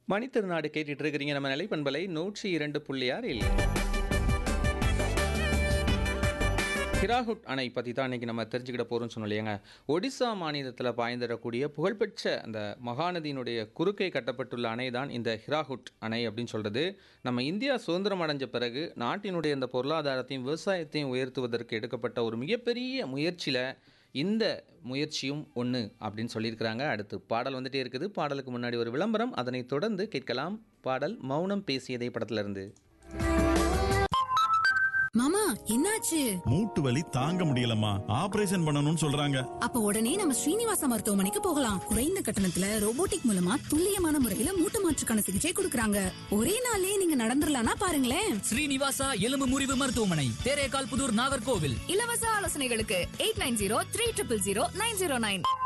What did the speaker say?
மணித்திருநாடு கேட்டுட்டு இருக்கிறீங்க நம்ம நிலைப்பண்பலை நூற்றி இரண்டு புள்ளி ஆறில் ஹிராகுட் அணை பற்றி தான் இன்றைக்கி நம்ம தெரிஞ்சுக்கிட போகிறோம்னு சொன்னோம் இல்லையாங்க ஒடிசா மாநிலத்தில் பாய்ந்திடக்கூடிய புகழ்பெற்ற அந்த மகாநதியினுடைய குறுக்கே கட்டப்பட்டுள்ள அணை தான் இந்த ஹிராகுட் அணை அப்படின்னு சொல்கிறது நம்ம இந்தியா சுதந்திரம் அடைஞ்ச பிறகு நாட்டினுடைய இந்த பொருளாதாரத்தையும் விவசாயத்தையும் உயர்த்துவதற்கு எடுக்கப்பட்ட ஒரு மிகப்பெரிய முயற்சியில் இந்த முயற்சியும் ஒன்று அப்படின்னு சொல்லியிருக்கிறாங்க அடுத்து பாடல் வந்துட்டே இருக்குது பாடலுக்கு முன்னாடி ஒரு விளம்பரம் அதனை தொடர்ந்து கேட்கலாம் பாடல் மௌனம் பேசியதை படத்திலிருந்து மாமா என்னாச்சு மூட்டு வலி தாங்க முடியலம்மா ஆபரேஷன் பண்ணணும்னு சொல்றாங்க அப்ப உடனே நம்ம ஸ்ரீனிவாச மருத்துவமனைக்கு போகலாம் குறைந்த கட்டணத்துல ரோபோட்டிக் மூலமா துல்லியமான முறையில மூட்டு மாற்றுக்கான சிகிச்சை கொடுக்கறாங்க ஒரே நாள்லயே நீங்க நடந்துடலாம்னா பாருங்களேன் ஸ்ரீனிவாசா எலும்பு முறிவு மருத்துவமனை தேரேகால் புதூர் நாகர்கோவில் இலவச ஆலோசனைகளுக்கு eight nine zero three triple zero nine zero nine